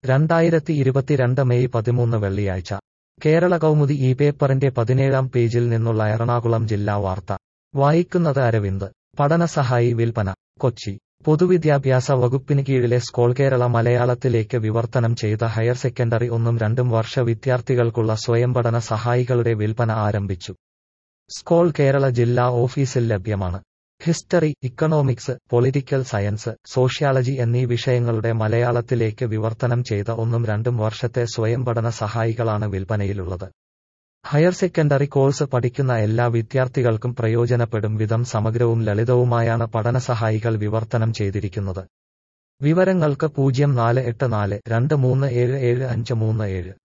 രണ്ടായിരത്തി ഇരുപത്തിരണ്ട് മെയ് പതിമൂന്ന് വെള്ളിയാഴ്ച കേരള കൗമുദി ഈ പേപ്പറിന്റെ പതിനേഴാം പേജിൽ നിന്നുള്ള എറണാകുളം ജില്ലാ വാർത്ത വായിക്കുന്നത് അരവിന്ദ് പഠനസഹായി വിൽപ്പന കൊച്ചി പൊതുവിദ്യാഭ്യാസ വകുപ്പിന് കീഴിലെ സ്കോൾ കേരള മലയാളത്തിലേക്ക് വിവർത്തനം ചെയ്ത ഹയർ സെക്കൻഡറി ഒന്നും രണ്ടും വർഷ വിദ്യാർത്ഥികൾക്കുള്ള സ്വയം പഠന സഹായികളുടെ വിൽപ്പന ആരംഭിച്ചു സ്കോൾ കേരള ജില്ലാ ഓഫീസിൽ ലഭ്യമാണ് history economics political science sociology എന്നീ വിഷയങ്ങളുടെ മലയാളത്തിലേക്ക് വിവർത്തനം ചെയ്ത ഒന്നും രണ്ടും വർഷത്തെ സ്വയം പഠന സഹായികളാണ് വിൽപ്പനയിലുള്ളത് ഹയർ സെക്കൻഡറി കോഴ്സ് പഠിക്കുന്ന എല്ലാ വിദ്യാർത്ഥികൾക്കും പ്രയോജനപ്പെടും വിധം സമഗ്രവും ലളിതവുമായാണ് പഠനസഹായികൾ വിവർത്തനം ചെയ്തിരിക്കുന്നത് വിവരങ്ങൾക്ക് പൂജ്യം നാല് എട്ട് നാല് രണ്ട് മൂന്ന് ഏഴ് ഏഴ് അഞ്ച് മൂന്ന് ഏഴ്